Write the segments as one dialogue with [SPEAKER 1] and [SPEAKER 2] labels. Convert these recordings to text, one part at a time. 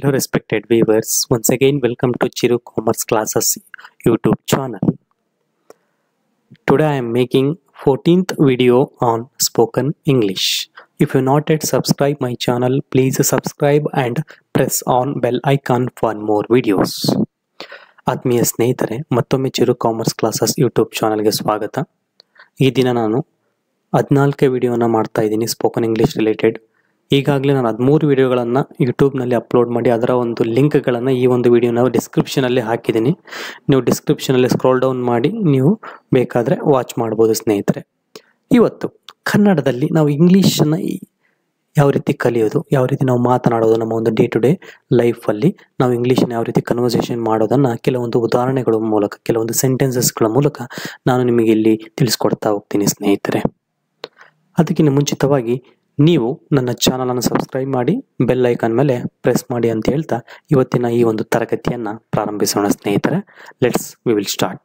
[SPEAKER 1] Hello, respected viewers. Once again, welcome to Chiru Commerce Classes YouTube channel. Today, I am making 14th video on spoken English. If you not yet subscribe my channel, please subscribe and press on bell icon for more videos. ಆತ್ಮೀಯ ಸ್ನೇಹಿತರೆ ಮತ್ತೊಮ್ಮೆ Chiru commerce classes YouTube ಚಾನಲ್ಗೆ ಸ್ವಾಗತ ಈ ದಿನ ನಾನು ಹದಿನಾಲ್ಕೇ ವಿಡಿಯೋನ ಮಾಡ್ತಾ ಇದ್ದೀನಿ ಸ್ಪೋಕನ್ ಇಂಗ್ಲೀಷ್ ರಿಲೇಟೆಡ್ ಈಗಾಗಲೇ ನಾನು ಹದಿಮೂರು ವಿಡಿಯೋಗಳನ್ನು ಯೂಟ್ಯೂಬ್ನಲ್ಲಿ ಅಪ್ಲೋಡ್ ಮಾಡಿ ಅದರ ಒಂದು ಲಿಂಕ್ಗಳನ್ನು ಈ ಒಂದು ವಿಡಿಯೋನ ಡಿಸ್ಕ್ರಿಪ್ಷನಲ್ಲಿ ಹಾಕಿದ್ದೀನಿ ನೀವು ಡಿಸ್ಕ್ರಿಪ್ಷನಲ್ಲಿ ಸ್ಕ್ರೋಲ್ ಡೌನ್ ಮಾಡಿ ನೀವು ಬೇಕಾದರೆ ವಾಚ್ ಮಾಡ್ಬೋದು ಸ್ನೇಹಿತರೆ ಇವತ್ತು ಕನ್ನಡದಲ್ಲಿ ನಾವು ಇಂಗ್ಲೀಷನ್ನು ಯಾವ ರೀತಿ ಕಲಿಯೋದು ಯಾವ ರೀತಿ ನಾವು ಮಾತನಾಡೋದು ನಮ್ಮ ಒಂದು ಡೇ ಟು ಡೇ ಲೈಫಲ್ಲಿ ನಾವು ಇಂಗ್ಲೀಷನ್ನ ಯಾವ ರೀತಿ ಕನ್ವರ್ಸೇಷನ್ ಮಾಡೋದನ್ನು ಕೆಲವೊಂದು ಉದಾಹರಣೆಗಳ ಮೂಲಕ ಕೆಲವೊಂದು ಸೆಂಟೆನ್ಸಸ್ಗಳ ಮೂಲಕ ನಾನು ನಿಮಗೆ ಇಲ್ಲಿ ತಿಳಿಸ್ಕೊಡ್ತಾ ಹೋಗ್ತೀನಿ ಸ್ನೇಹಿತರೆ ಅದಕ್ಕಿಂತ ಮುಂಚಿತವಾಗಿ ನೀವು ನನ್ನ ಚಾನಲನ್ನು ಸಬ್ಸ್ಕ್ರೈಬ್ ಮಾಡಿ ಬೆಲ್ ಐಕಾನ್ ಮೇಲೆ ಪ್ರೆಸ್ ಮಾಡಿ ಅಂತ ಹೇಳ್ತಾ ಇವತ್ತಿನ ಈ ಒಂದು ತರಗತಿಯನ್ನು ಪ್ರಾರಂಭಿಸೋಣ ಸ್ನೇಹಿತರೆ let's we will start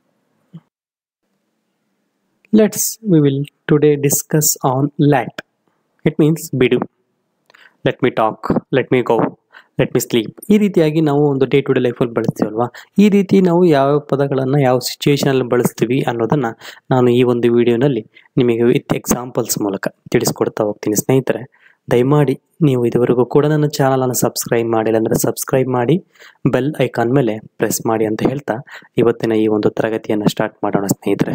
[SPEAKER 1] let's we will today discuss on let it means ಬಿಡು let me talk let me go let me sleep ಈ ರೀತಿಯಾಗಿ ನಾವು ಒಂದು ಡೇ ಟು ಡೇ ಲೈಫಲ್ಲಿ ಬಳಸ್ತೀವಲ್ವಾ ಈ ರೀತಿ ನಾವು ಯಾವ ಪದಗಳನ್ನು ಯಾವ ಸಿಚುವೇಶನಲ್ಲಿ ಬಳಸ್ತೀವಿ ಅನ್ನೋದನ್ನು ನಾನು ಈ ಒಂದು ವಿಡಿಯೋನಲ್ಲಿ ನಿಮಗೆ ವಿತ್ ಎಕ್ಸಾಂಪಲ್ಸ್ ಮೂಲಕ ತಿಳಿಸ್ಕೊಡ್ತಾ ಹೋಗ್ತೀನಿ ಸ್ನೇಹಿತರೆ ದಯಮಾಡಿ ನೀವು ಇದುವರೆಗೂ ಕೂಡ ನನ್ನ ಚಾನಲನ್ನು ಸಬ್ಸ್ಕ್ರೈಬ್ ಮಾಡಿಲ್ಲ ಅಂದರೆ ಸಬ್ಸ್ಕ್ರೈಬ್ ಮಾಡಿ ಬೆಲ್ ಐಕಾನ್ ಮೇಲೆ ಪ್ರೆಸ್ ಮಾಡಿ ಅಂತ ಹೇಳ್ತಾ ಇವತ್ತಿನ ಈ ಒಂದು ತರಗತಿಯನ್ನು ಸ್ಟಾರ್ಟ್ ಮಾಡೋಣ ಸ್ನೇಹಿತರೆ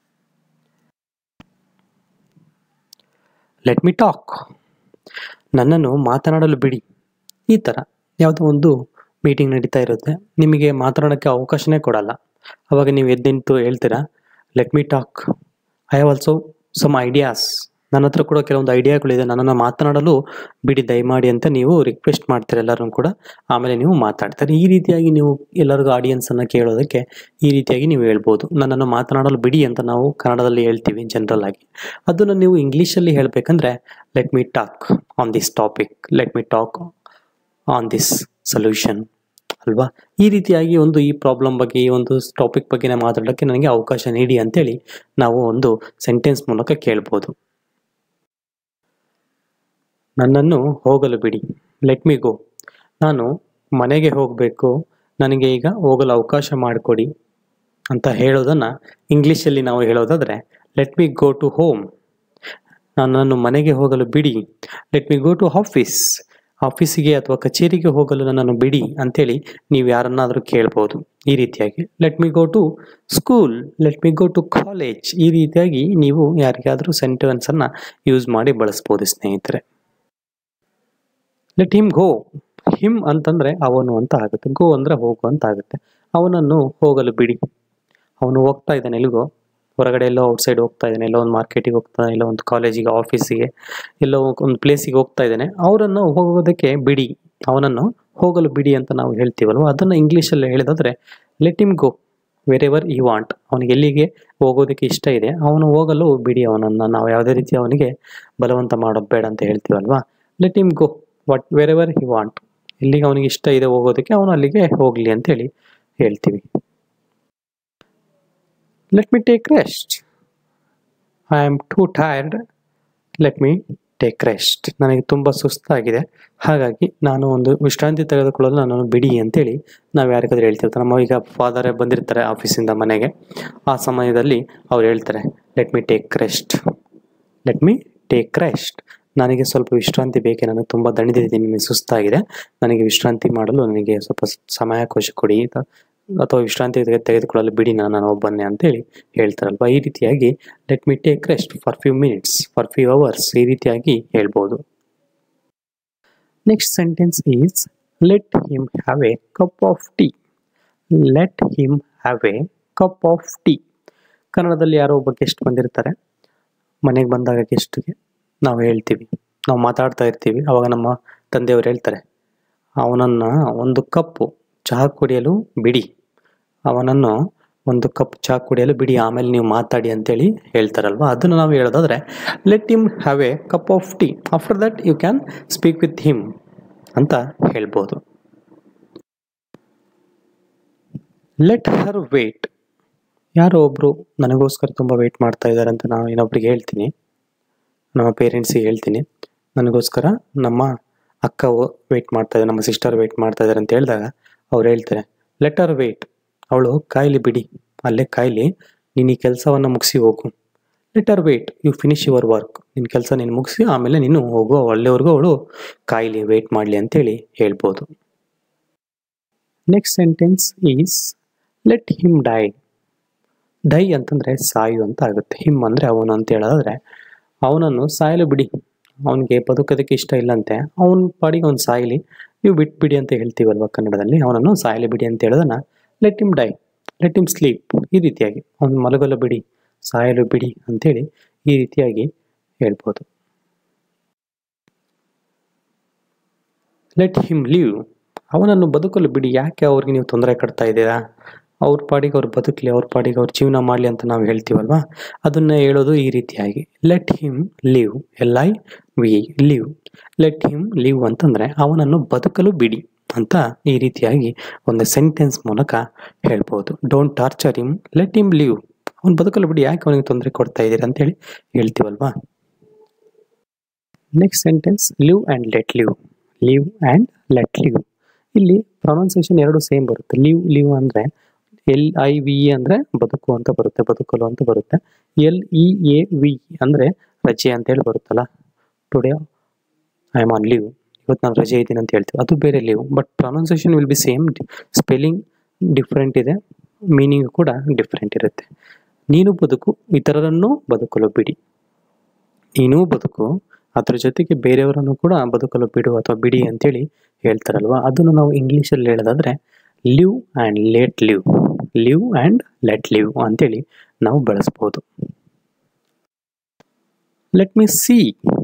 [SPEAKER 1] ಲೆಟ್ ಮಿ ಟಾಕ್ ನನ್ನನ್ನು ಮಾತನಾಡಲು ಬಿಡಿ ಈ ಥರ ಯಾವುದೋ ಒಂದು ಮೀಟಿಂಗ್ ನಡೀತಾ ಇರುತ್ತೆ ನಿಮಗೆ ಮಾತನಾಡೋಕ್ಕೆ ಅವಕಾಶನೇ ಕೊಡಲ್ಲ ಅವಾಗ ನೀವು ಎದ್ದು ನಿಂತು ಹೇಳ್ತೀರಾ let me talk I have also some ideas ನನ್ನ ಹತ್ರ ಕೂಡ ಕೆಲವೊಂದು ಐಡಿಯಾಗಳಿದೆ ನನ್ನನ್ನು ಮಾತನಾಡಲು ಬಿಡಿ ದಯಮಾಡಿ ಅಂತ ನೀವು ರಿಕ್ವೆಸ್ಟ್ ಮಾಡ್ತೀರ ಎಲ್ಲರೂ ಕೂಡ ಆಮೇಲೆ ನೀವು ಮಾತಾಡ್ತಾರೆ ಈ ರೀತಿಯಾಗಿ ನೀವು ಎಲ್ಲರಿಗೂ ಆಡಿಯನ್ಸನ್ನು ಕೇಳೋದಕ್ಕೆ ಈ ರೀತಿಯಾಗಿ ನೀವು ಹೇಳ್ಬೋದು ನನ್ನನ್ನು ಮಾತನಾಡಲು ಬಿಡಿ ಅಂತ ನಾವು ಕನ್ನಡದಲ್ಲಿ ಹೇಳ್ತೀವಿ ಜನರಲ್ ಆಗಿ ಅದನ್ನು ನೀವು ಇಂಗ್ಲೀಷಲ್ಲಿ ಹೇಳಬೇಕಂದ್ರೆ let me talk on this topic let me talk on this solution ಅಲ್ವಾ ಈ ರೀತಿಯಾಗಿ ಒಂದು ಈ ಪ್ರಾಬ್ಲಮ್ ಬಗ್ಗೆ ಈ ಒಂದು ಟಾಪಿಕ್ ಬಗ್ಗೆ ಮಾತಾಡೋಕ್ಕೆ ನನಗೆ ಅವಕಾಶ ನೀಡಿ ಅಂತೇಳಿ ನಾವು ಒಂದು ಸೆಂಟೆನ್ಸ್ ಮೂಲಕ ಕೇಳ್ಬೋದು ನನ್ನನ್ನು ಹೋಗಲು ಬಿಡಿ ಲೆಟ್ ಮಿ ಗೋ ನಾನು ಮನೆಗೆ ಹೋಗಬೇಕು ನನಗೆ ಈಗ ಹೋಗಲು ಅವಕಾಶ ಮಾಡಿಕೊಡಿ ಅಂತ ಹೇಳೋದನ್ನು ಇಂಗ್ಲೀಷಲ್ಲಿ ನಾವು ಹೇಳೋದಾದರೆ let me go to home ನನ್ನನ್ನು ಮನೆಗೆ ಹೋಗಲು ಬಿಡಿ let me go to office ಆಫೀಸಿಗೆ ಅಥವಾ ಕಚೇರಿಗೆ ಹೋಗಲು ನನ್ನನ್ನು ಬಿಡಿ ಅಂತೇಳಿ ನೀವು ಯಾರನ್ನಾದರೂ ಕೇಳ್ಬೋದು ಈ ರೀತಿಯಾಗಿ let me go to school let me go to college ಈ ರೀತಿಯಾಗಿ ನೀವು ಯಾರಿಗಾದರೂ ಸೆಂಟೆನ್ಸನ್ನು ಯೂಸ್ ಮಾಡಿ ಬಳಸ್ಬೋದು ಸ್ನೇಹಿತರೆ ಲೆಟ್ ಹಿಮ್ ಗೋ ಹಿಮ್ ಅಂತಂದರೆ ಅವನು ಅಂತ ಆಗುತ್ತೆ ಗೋ ಅಂದರೆ ಹೋಗು ಅಂತ ಆಗುತ್ತೆ ಅವನನ್ನು ಹೋಗಲು ಬಿಡಿ ಅವನು ಹೋಗ್ತಾ ಇದ್ದಾನೆ ಎಲ್ಲಿಗೋ ಹೊರಗಡೆ ಎಲ್ಲೋ ಔಟ್ಸೈಡ್ ಹೋಗ್ತಾ ಇದ್ದಾನೆ ಎಲ್ಲೋ ಒಂದು ಮಾರ್ಕೆಟಿಗೆ ಹೋಗ್ತಾನೆ ಎಲ್ಲೋ ಒಂದು ಕಾಲೇಜಿಗೆ ಆಫೀಸಿಗೆ ಎಲ್ಲೋ ಒಂದು ಪ್ಲೇಸಿಗೆ ಹೋಗ್ತಾ ಇದ್ದಾನೆ ಅವರನ್ನು ಹೋಗೋದಕ್ಕೆ ಬಿಡಿ ಅವನನ್ನು ಹೋಗಲು ಬಿಡಿ ಅಂತ ನಾವು ಹೇಳ್ತೀವಲ್ವ ಅದನ್ನು ಇಂಗ್ಲೀಷಲ್ಲಿ ಹೇಳಿದಾದ್ರೆ let him go wherever he want ಅವನಿಗೆ ಎಲ್ಲಿಗೆ ಹೋಗೋದಕ್ಕೆ ಇಷ್ಟ ಇದೆ ಅವನು ಹೋಗಲು ಬಿಡಿ ಅವನನ್ನು ನಾವು ಯಾವುದೇ ರೀತಿ ಅವನಿಗೆ ಬಲವಂತ ಮಾಡೋದು ಬೇಡ ಅಂತ ಹೇಳ್ತೀವಲ್ವಾ let him go what wherever he want ಎಲ್ಲಿಗೆ ಅವನಿಗೆ ಇಷ್ಟ ಇದೆ ಹೋಗೋದಕ್ಕೆ ಅವನು ಅಲ್ಲಿಗೆ ಹೋಗಲಿ ಅಂತೇಳಿ ಹೇಳ್ತೀವಿ let me take rest I am too tired let me take rest ನನಗೆ ತುಂಬ ಸುಸ್ತಾಗಿದೆ ಹಾಗಾಗಿ ನಾನು ಒಂದು ವಿಶ್ರಾಂತಿ ತೆಗೆದುಕೊಳ್ಳಲು ನನ್ನನ್ನು ಬಿಡಿ ಅಂತೇಳಿ ನಾವು ಯಾರಿಗಾದ್ರೂ ಹೇಳ್ತಿರ್ತಾರೆ ನಮ್ಮ ಈಗ ಫಾದರೇ ಬಂದಿರ್ತಾರೆ ಆಫೀಸಿಂದ ಮನೆಗೆ ಆ ಸಮಯದಲ್ಲಿ ಅವ್ರು ಹೇಳ್ತಾರೆ let me take rest let me take rest ನನಗೆ ಸ್ವಲ್ಪ ವಿಶ್ರಾಂತಿ ಬೇಕೆ ನನಗೆ ತುಂಬ ದಣಿದಿದ್ದೀನಿ ನನಗೆ ಸುಸ್ತಾಗಿದೆ ನನಗೆ ವಿಶ್ರಾಂತಿ ಮಾಡಲು ನನಗೆ ಸ್ವಲ್ಪ ಸಮಯಾವಕಾಶ ಕೊಡಿ ಅಥವಾ ವಿಶ್ರಾಂತಿ ತೆಗೆದುಕೊಳ್ಳಲು ಬಿಡಿ ನಾನು ನಾನು ಒಬ್ಬನ್ನೇ ಅಂತೇಳಿ ಹೇಳ್ತಾರಲ್ವ ಈ ರೀತಿಯಾಗಿ let me take rest for few minutes for few hours ಈ ರೀತಿಯಾಗಿ ಹೇಳ್ಬೋದು next sentence is let him have a cup of tea let him have a cup of tea ಕನ್ನಡದಲ್ಲಿ ಯಾರೋ ಒಬ್ಬ ಗೆಸ್ಟ್ ಬಂದಿರ್ತಾರೆ ಮನೆಗೆ ಬಂದಾಗ ಗೆಸ್ಟ್ಗೆ ನಾವು ಹೇಳ್ತೀವಿ ನಾವು ಮಾತಾಡ್ತಾ ಇರ್ತೀವಿ ಅವಾಗ ನಮ್ಮ ತಂದೆಯವರು ಹೇಳ್ತಾರೆ ಅವನನ್ನು ಒಂದು ಕಪ್ಪು ಚಹಾ ಕುಡಿಯಲು ಬಿಡಿ ಅವನನ್ನು ಒಂದು ಕಪ್ ಚಹಾ ಕುಡಿಯಲು ಬಿಡಿ ಆಮೇಲೆ ನೀವು ಮಾತಾಡಿ ಅಂತೇಳಿ ಹೇಳ್ತಾರಲ್ವ ಅದನ್ನು ನಾವು ಹೇಳೋದಾದ್ರೆ let him have a cup of tea after that you can speak with him ಅಂತ ಹೇಳ್ಬೋದು ಲೆಟ್ ಹರ್ ವೇಟ್ ಯಾರೋ ಒಬ್ಬರು ನನಗೋಸ್ಕರ ತುಂಬ ವೆಯ್ಟ್ ಮಾಡ್ತಾ ಇದ್ದಾರೆ ಅಂತ ನಾನು ಇನ್ನೊಬ್ರಿಗೆ ಹೇಳ್ತೀನಿ ನಮ್ಮ ಪೇರೆಂಟ್ಸಿಗೆ ಹೇಳ್ತೀನಿ ನನಗೋಸ್ಕರ ನಮ್ಮ ಅಕ್ಕ ವೆಯ್ಟ್ ಮಾಡ್ತಾ ಇದ್ದಾರೆ ನಮ್ಮ ಸಿಸ್ಟರ್ ವೆಯ್ಟ್ ಮಾಡ್ತಾ ಇದ್ದಾರೆ ಅಂತ ಹೇಳಿದಾಗ ಅವ್ರು ಹೇಳ್ತಾರೆ ಲೆಟರ್ ವೆಯ್ಟ್ ಅವಳು ಕಾಯಿಲಿ ಬಿಡಿ ಅಲ್ಲೇ ಕಾಯಿಲಿ ನೀನು ಈ ಕೆಲಸವನ್ನು ಮುಗಿಸಿ ಹೋಗು let her wait you finish your work ನಿನ್ನ ಕೆಲಸ ನೀನು ಮುಗಿಸಿ ಆಮೇಲೆ ನೀನು ಹೋಗು ಅಲ್ಲಿವರೆಗೂ ಅವಳು ಕಾಯಿಲಿ ವೆಯ್ಟ್ ಮಾಡಲಿ ಅಂತೇಳಿ ಹೇಳ್ಬೋದು next sentence is let him die die ಅಂತಂದರೆ ಸಾಯು ಅಂತ ಆಗುತ್ತೆ ಹಿಮ್ ಅಂದರೆ ಅವನು ಅಂತ ಹೇಳೋದಾದ್ರೆ ಅವನನ್ನು ಸಾಯಲು ಬಿಡಿ ಅವನಿಗೆ ಬದುಕೋದಕ್ಕೆ ಇಷ್ಟ ಇಲ್ಲಂತೆ ಅವನ ಪಾಡಿಗೆ ಅವ್ನು ಸಾಯಲಿ ನೀವು ಬಿಟ್ಬಿಡಿ ಅಂತ ಹೇಳ್ತೀವಲ್ವ ಕನ್ನಡದಲ್ಲಿ ಅವನನ್ನು ಸಾಯಲು ಬಿಡಿ ಅಂತ ಹೇಳೋದನ್ನ let him die let him sleep ಈ ರೀತಿಯಾಗಿ ಅವ್ನು ಮಲಗಲು ಬಿಡಿ ಸಾಯಲು ಬಿಡಿ ಅಂತೇಳಿ ಈ ರೀತಿಯಾಗಿ ಹೇಳ್ಬೋದು ಲೆಟ್ ಹಿಮ್ ಲೀವ್ ಅವನನ್ನು ಬದುಕಲು ಬಿಡಿ ಯಾಕೆ ಅವ್ರಿಗೆ ನೀವು ತೊಂದರೆ ಕೊಡ್ತಾ ಇದ್ದೀರಾ ಅವ್ರ ಪಾಡಿಗೆ ಅವ್ರು ಬದುಕಲಿ ಅವ್ರ ಪಾಡಿಗೆ ಅವ್ರು ಜೀವನ ಮಾಡಲಿ ಅಂತ ನಾವು ಹೇಳ್ತೀವಲ್ವಾ ಅದನ್ನ ಹೇಳೋದು ಈ ರೀತಿಯಾಗಿ let him live L I V live let him live ಅಂತಂದರೆ ಅವನನ್ನು ಬದುಕಲು ಬಿಡಿ ಅಂತ ಈ ರೀತಿಯಾಗಿ ಒಂದು ಸೆಂಟೆನ್ಸ್ ಮೂಲಕ ಹೇಳ್ಬೋದು don't torture him let him live ಅವ್ನು ಬದುಕಲು ಬಿಡಿ ಯಾಕೆ ಅವನಿಗೆ ತೊಂದರೆ ಕೊಡ್ತಾ ಇದ್ದೀರಾ ಅಂತೇಳಿ ಹೇಳ್ತೀವಲ್ವಾ next sentence live and let live live and let live ಇಲ್ಲಿ ಪ್ರೊನೌನ್ಸಿಯೇಷನ್ ಎರಡು ಸೇಮ್ ಬರುತ್ತೆ ಲಿವ್ ಲಿವ್ ಅಂದರೆ ಎಲ್ ಐ ವಿ ಎ ಅಂದರೆ ಬದುಕು ಅಂತ ಬರುತ್ತೆ ಬದುಕಲು ಅಂತ ಬರುತ್ತೆ ಎಲ್ ಇ ಎ ವಿ ಅಂದರೆ ರಜೆ ಅಂತೇಳಿ ಬರುತ್ತಲ್ಲ today I am on leave ಇವತ್ತು ನಾನು ರಜೆ ಇದ್ದೀನಿ ಅಂತ ಹೇಳ್ತೀವಿ ಅದು ಬೇರೆ leave but pronunciation will be same spelling different ಇದೆ ಮೀನಿಂಗ್ ಕೂಡ ಡಿಫ್ರೆಂಟ್ ಇರುತ್ತೆ ನೀನು ಬದುಕು ಇತರರನ್ನು ಬದುಕಲು ಬಿಡಿ ನೀನು ಬದುಕು ಅದ್ರ ಜೊತೆಗೆ ಬೇರೆಯವರನ್ನು ಕೂಡ ಬದುಕಲು ಬಿಡು ಅಥವಾ ಬಿಡಿ ಅಂತೇಳಿ ಹೇಳ್ತಾರಲ್ವ ಅದನ್ನು ನಾವು ಇಂಗ್ಲೀಷಲ್ಲಿ ಹೇಳೋದಾದ್ರೆ live and let live live and let live ಅಂತೇಳಿ ನಾವು ಬಳಸ್ಬೋದು ಲೆಟ್ ಮಿ ಸಿ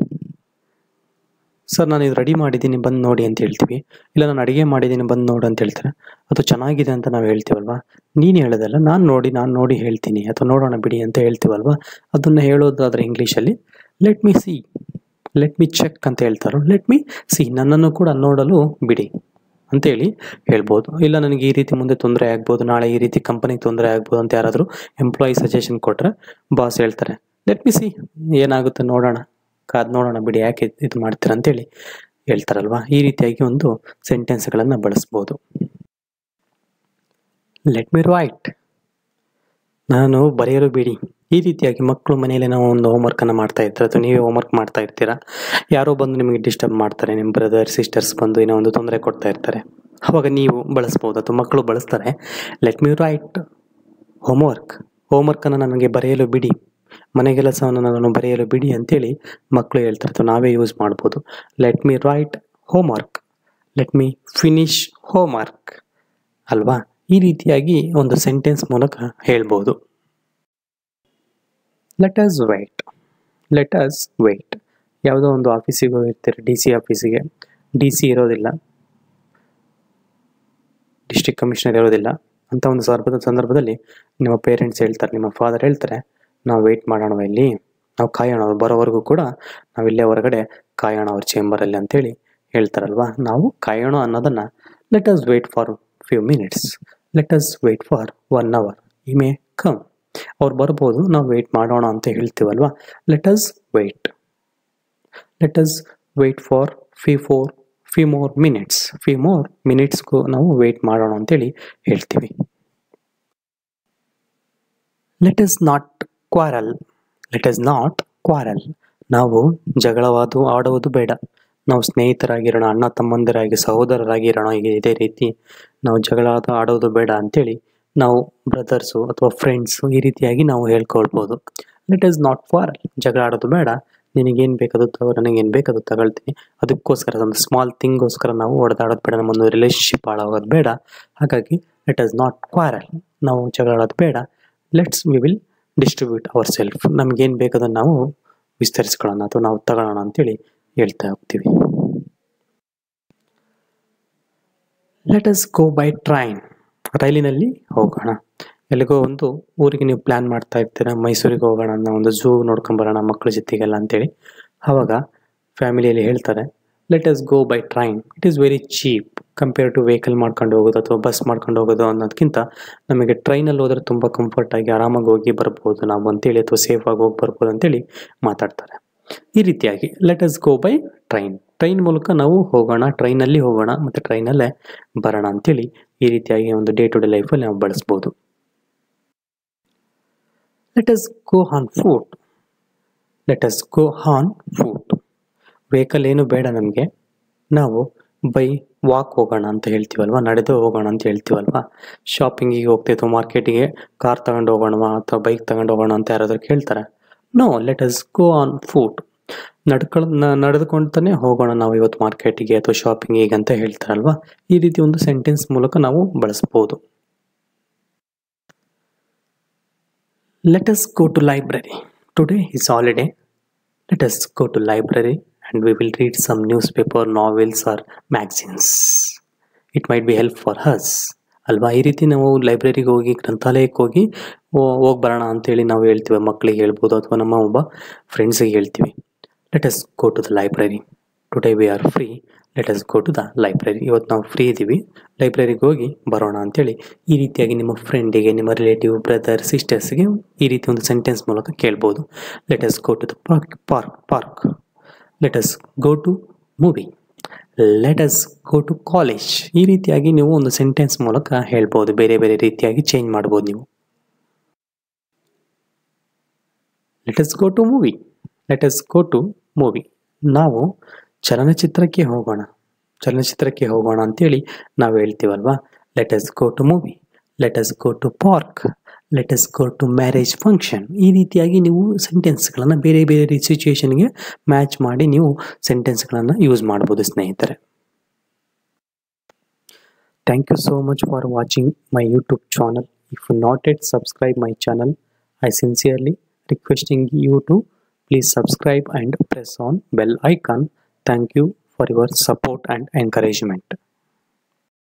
[SPEAKER 1] ಸರ್ ನಾನು ಇದು ರೆಡಿ ಮಾಡಿದ್ದೀನಿ ಬಂದು ನೋಡಿ ಅಂತ ಹೇಳ್ತೀವಿ ಇಲ್ಲ ನಾನು ಅಡುಗೆ ಮಾಡಿದ್ದೀನಿ ಬಂದು ನೋಡು ಅಂತ ಹೇಳ್ತಾರೆ ಅದು ಚೆನ್ನಾಗಿದೆ ಅಂತ ನಾವು ಹೇಳ್ತೀವಲ್ವಾ ನೀನು ಹೇಳೋದಲ್ಲ ನಾನು ನೋಡಿ ನಾನು ನೋಡಿ ಹೇಳ್ತೀನಿ ಅಥವಾ ನೋಡೋಣ ಬಿಡಿ ಅಂತ ಹೇಳ್ತೀವಲ್ವಾ ಅದನ್ನು ಹೇಳೋದಾದ್ರೆ ಇಂಗ್ಲೀಷಲ್ಲಿ let me see let me check ಅಂತ ಹೇಳ್ತಾರೋ ಲೆಟ್ ಮಿ ಸಿ ನನ್ನನ್ನು ಕೂಡ ನೋಡಲು ಬಿಡಿ ಅಂತೇಳಿ ಹೇಳ್ಬೋದು ಇಲ್ಲ ನನಗೆ ಈ ರೀತಿ ಮುಂದೆ ತೊಂದರೆ ಆಗ್ಬೋದು ನಾಳೆ ಈ ರೀತಿ ಕಂಪನಿಗೆ ತೊಂದರೆ ಆಗ್ಬೋದು ಅಂತ ಯಾರಾದರೂ ಎಂಪ್ಲಾಯಿ ಸಜೆಷನ್ ಕೊಟ್ಟರೆ ಬಾಸ್ ಹೇಳ್ತಾರೆ ಲೆಟ್ ಮಿ ಸಿ ಏನಾಗುತ್ತೆ ನೋಡೋಣ ಕಾದ್ ನೋಡೋಣ ಬಿಡಿ ಯಾಕೆ ಇದು ಮಾಡ್ತೀರ ಅಂತೇಳಿ ಹೇಳ್ತಾರಲ್ವಾ ಈ ರೀತಿಯಾಗಿ ಒಂದು ಸೆಂಟೆನ್ಸ್ಗಳನ್ನು ಬಳಸ್ಬೋದು ಲೆಟ್ ಮಿ ರೈಟ್ ನಾನು ಬರೆಯಲು ಬಿಡಿ ಈ ರೀತಿಯಾಗಿ ಮಕ್ಕಳು ಮನೆಯಲ್ಲಿ ನಾವು ಒಂದು ಹೋಮ್ವರ್ಕನ್ನು ಮಾಡ್ತಾ ಇರ್ತಾರೆ ಅಥವಾ ನೀವೇ ಹೋಮ್ವರ್ಕ್ ಮಾಡ್ತಾ ಇರ್ತೀರಾ ಯಾರೋ ಬಂದು ನಿಮಗೆ ಡಿಸ್ಟರ್ಬ್ ಮಾಡ್ತಾರೆ ನಿಮ್ಮ ಬ್ರದರ್ ಸಿಸ್ಟರ್ಸ್ ಬಂದು ಏನೋ ಒಂದು ತೊಂದರೆ ಕೊಡ್ತಾ ಇರ್ತಾರೆ ಅವಾಗ ನೀವು ಬಳಸ್ಬೋದು ಅಥವಾ ಮಕ್ಕಳು ಬಳಸ್ತಾರೆ ಲೆಟ್ ಮಿ ರೈಟ್ ಹೋಮ್ವರ್ಕ್ ಹೋಮ್ವರ್ಕನ್ನು ನನಗೆ ಬರೆಯಲು ಬಿಡಿ ಮನೆ ಕೆಲಸವನ್ನು ನಾನು ಬರೆಯಲು ಬಿಡಿ ಅಂತೇಳಿ ಮಕ್ಕಳು ಹೇಳ್ತಾರೆ ಅಥವಾ ನಾವೇ ಯೂಸ್ ಮಾಡ್ಬೋದು let me write homework let me finish homework ಅಲ್ವಾ ಈ ರೀತಿಯಾಗಿ ಒಂದು ಸೆಂಟೆನ್ಸ್ ಮೂಲಕ ಹೇಳ್ಬೋದು let us wait let us wait ಯಾವುದೋ ಒಂದು ಆಫೀಸಿಗೆ ಹೋಗಿರ್ತೀರಿ ಡಿ ಸಿ ಆಫೀಸಿಗೆ ಡಿ ಸಿ ಇರೋದಿಲ್ಲ ಡಿಸ್ಟ್ರಿಕ್ಟ್ ಕಮಿಷನರ್ ಇರೋದಿಲ್ಲ ಅಂತ ಒಂದು ಸಂದರ್ಭದ ಸಂದರ್ಭದಲ್ಲಿ ನಿಮ್ಮ ಪೇರೆಂಟ್ಸ್ ಹೇಳ್ತಾರೆ ನಿಮ್ಮ ಫಾದರ್ ಹೇಳ್ತಾರೆ ನಾವು ವೆಯ್ಟ್ ಮಾಡೋಣ ಇಲ್ಲಿ ನಾವು ಕಾಯೋಣ ಅವ್ರು ಬರೋವರೆಗೂ ಕೂಡ ನಾವು ಇಲ್ಲೇ ಹೊರಗಡೆ ಕಾಯೋಣ ಅವ್ರ ಚೇಂಬರಲ್ಲಿ ಅಂತೇಳಿ ಹೇಳ್ತಾರಲ್ವಾ ನಾವು ಕಾಯೋಣ ಅನ್ನೋದನ್ನು let us wait for few minutes let us wait for one hour he may come ಅವ್ರು ಬರ್ಬೋದು ನಾವು ವೆಯ್ಟ್ ಮಾಡೋಣ ಅಂತ ಹೇಳ್ತೀವಲ್ವಾ let us wait let us wait for few for few more minutes few more ಮಿನಿಟ್ಸ್ಗೂ ನಾವು ವೆಯ್ಟ್ ಮಾಡೋಣ ಅಂತೇಳಿ ಹೇಳ್ತೀವಿ let is not quarrel let is not quarrel ನಾವು ಜಗಳವಾದು ಆಡುವುದು ಬೇಡ ನಾವು ಸ್ನೇಹಿತರಾಗಿರೋಣ ಅಣ್ಣ ತಮ್ಮಂದಿರಾಗಿ ಸಹೋದರರಾಗಿರೋಣ ಈಗ ಇದೇ ರೀತಿ ನಾವು ಜಗಳ ಆಡೋದು ಬೇಡ ಅಂತೇಳಿ ನಾವು ಬ್ರದರ್ಸು ಅಥವಾ ಫ್ರೆಂಡ್ಸು ಈ ರೀತಿಯಾಗಿ ನಾವು ಹೇಳ್ಕೊಳ್ಬೋದು ಲೆಟ್ ಇಸ್ ನಾಟ್ ಕ್ವಾರಲ್ ಜಗಳ ಆಡೋದು ಬೇಡ ನಿನಗೇನು ಬೇಕದು ತಗೋ ನನಗೇನು ಬೇಕದು ತಗೊಳ್ತೀನಿ ಅದಕ್ಕೋಸ್ಕರ ಒಂದು ಸ್ಮಾಲ್ ಥಿಂಗೋಸ್ಕರ ನಾವು ಹೊಡೆದಾಡೋದು ಬೇಡ ನಮ್ಮೊಂದು ರಿಲೇಷನ್ಶಿಪ್ ಹಾಳಾಗೋದು ಬೇಡ ಹಾಗಾಗಿ ಲೆಟ್ ಇಸ್ ನಾಟ್ ಕ್ವಾರಲ್ ನಾವು ಜಗಳ ಆಡೋದು ಬೇಡ let's we will distribute our self ನಮಗೇನು ಬೇಕದನ್ನು ನಾವು ವಿಸ್ತರಿಸ್ಕೊಳ್ಳೋಣ ಅಥವಾ ನಾವು ತಗೊಳ್ಳೋಣ ಅಂತೇಳಿ ಹೇಳ್ತಾ ಹೋಗ್ತೀವಿ let us go by train ರೈಲಿನಲ್ಲಿ ಹೋಗೋಣ ಎಲ್ಲಿಗೋ ಒಂದು ಊರಿಗೆ ನೀವು ಪ್ಲ್ಯಾನ್ ಮಾಡ್ತಾ ಇರ್ತೀರ ಮೈಸೂರಿಗೆ ಹೋಗೋಣ ಅನ್ನೋ ಒಂದು ಝೂ ನೋಡ್ಕೊಂಬರೋಣ ಮಕ್ಕಳ ಜೊತೆಗೆಲ್ಲ ಅಂತೇಳಿ ಆವಾಗ ಫ್ಯಾಮಿಲಿಯಲ್ಲಿ ಹೇಳ್ತಾರೆ let us go by train it is very cheap compare to vehicle ಮಾಡ್ಕೊಂಡು ಹೋಗೋದು ಅಥವಾ ಬಸ್ ಮಾಡ್ಕೊಂಡು ಹೋಗೋದು ಅನ್ನೋದಕ್ಕಿಂತ ನಮಗೆ ಟ್ರೈನಲ್ಲಿ ಹೋದರೆ ತುಂಬ ಕಂಫರ್ಟಾಗಿ ಆರಾಮಾಗಿ ಹೋಗಿ ಬರ್ಬೋದು ನಾವು ಅಂತೇಳಿ ಅಥವಾ ಸೇಫಾಗಿ ಹೋಗಿ ಬರ್ಬೋದು ಅಂತೇಳಿ ಮಾತಾಡ್ತಾರೆ ಈ ರೀತಿಯಾಗಿ let us go by train train ಮೂಲಕ ನಾವು ಹೋಗೋಣ ಟ್ರೈನಲ್ಲಿ ಹೋಗೋಣ ಮತ್ತು ಟ್ರೈನಲ್ಲೇ ಬರೋಣ ಅಂತೇಳಿ ಈ ರೀತಿಯಾಗಿ ಒಂದು ಡೇ ಟು ಡೇ ಲೈಫಲ್ಲಿ ನಾವು ಬಳಸ್ಬೋದು let us go on foot let us go on foot vehicle ಏನು ಬೇಡ ನಮಗೆ ನಾವು ಬೈ ವಾಕ್ ಹೋಗೋಣ ಅಂತ ಹೇಳ್ತೀವಲ್ವ ನಡೆದು ಹೋಗೋಣ ಅಂತ ಹೇಳ್ತೀವಲ್ವ ಶಾಪಿಂಗಿಗೆ ಹೋಗ್ತಿತ್ತು ಮಾರ್ಕೆಟಿಗೆ ಕಾರ್ ತಗೊಂಡು ಹೋಗೋಣ ಅಥವಾ ಬೈಕ್ ತಗೊಂಡು ಹೋಗೋಣ ಅಂತ ಯಾರಾದರೂ ಕೇಳ್ತಾರೆ no let us go on foot ನಡ್ಕೊಳ್ ನಡೆದುಕೊಂಡ್ತಾನೆ ಹೋಗೋಣ ನಾವು ಇವತ್ತು ಮಾರ್ಕೆಟಿಗೆ ಅಥವಾ ಶಾಪಿಂಗಿಗೆ ಅಂತ ಹೇಳ್ತಾರಲ್ವ ಈ ರೀತಿ ಒಂದು ಸೆಂಟೆನ್ಸ್ ಮೂಲಕ ನಾವು ಬಳಸ್ಬೋದು let us go to library today is holiday let us go to library and we will read some newspaper novels or magazines it might be help for us ಅಲ್ವಾ ಈ ರೀತಿ ನಾವು ಲೈಬ್ರರಿಗೆ ಹೋಗಿ ಗ್ರಂಥಾಲಯಕ್ಕೆ ಹೋಗಿ ಹೋಗಿ ಬರೋಣ ಅಂತೇಳಿ ನಾವು ಹೇಳ್ತೀವಿ ಮಕ್ಕಳಿಗೆ ಹೇಳ್ಬೋದು ಅಥವಾ ನಮ್ಮ ಒಬ್ಬ ಫ್ರೆಂಡ್ಸಿಗೆ ಹೇಳ್ತೀವಿ let us go to the library today we are free let us go to the library ಇವತ್ತು ನಾವು ಫ್ರೀ ಇದ್ದೀವಿ ಲೈಬ್ರರಿಗೆ ಹೋಗಿ ಬರೋಣ ಅಂತೇಳಿ ಈ ರೀತಿಯಾಗಿ ನಿಮ್ಮ ಫ್ರೆಂಡಿಗೆ ನಿಮ್ಮ ರಿಲೇಟಿವ್ ಬ್ರದರ್ ಸಿಸ್ಟರ್ಸ್ಗೆ ಈ ರೀತಿ ಒಂದು ಸೆಂಟೆನ್ಸ್ ಮೂಲಕ ಕೇಳ್ಬೋದು let us go to the park park park let us go to movie let us go to college ಈ ರೀತಿಯಾಗಿ ನೀವು ಒಂದು ಸೆಂಟೆನ್ಸ್ ಮೂಲಕ ಹೇಳ್ಬೋದು ಬೇರೆ ಬೇರೆ ರೀತಿಯಾಗಿ ಚೇಂಜ್ ಮಾಡ್ಬೋದು ನೀವು let us go to movie let us go to movie ನಾವು ಚಲನಚಿತ್ರಕ್ಕೆ ಹೋಗೋಣ ಚಲನಚಿತ್ರಕ್ಕೆ ಹೋಗೋಣ ಅಂತೇಳಿ ನಾವು ಹೇಳ್ತೀವಲ್ವಾ let us go to movie let us go to park let us go to marriage function ಈ ರೀತಿಯಾಗಿ ನೀವು ಸೆಂಟೆನ್ಸ್ಗಳನ್ನು ಬೇರೆ ಬೇರೆ ಸಿಚುಯೇಷನ್ಗೆ ಮ್ಯಾಚ್ ಮಾಡಿ ನೀವು ಸೆಂಟೆನ್ಸ್ಗಳನ್ನು ಯೂಸ್ ಮಾಡ್ಬೋದು ಸ್ನೇಹಿತರೆ thank you so much for watching my YouTube channel if not yet subscribe my channel I sincerely requesting you to please subscribe and press on bell icon thank you for your support and encouragement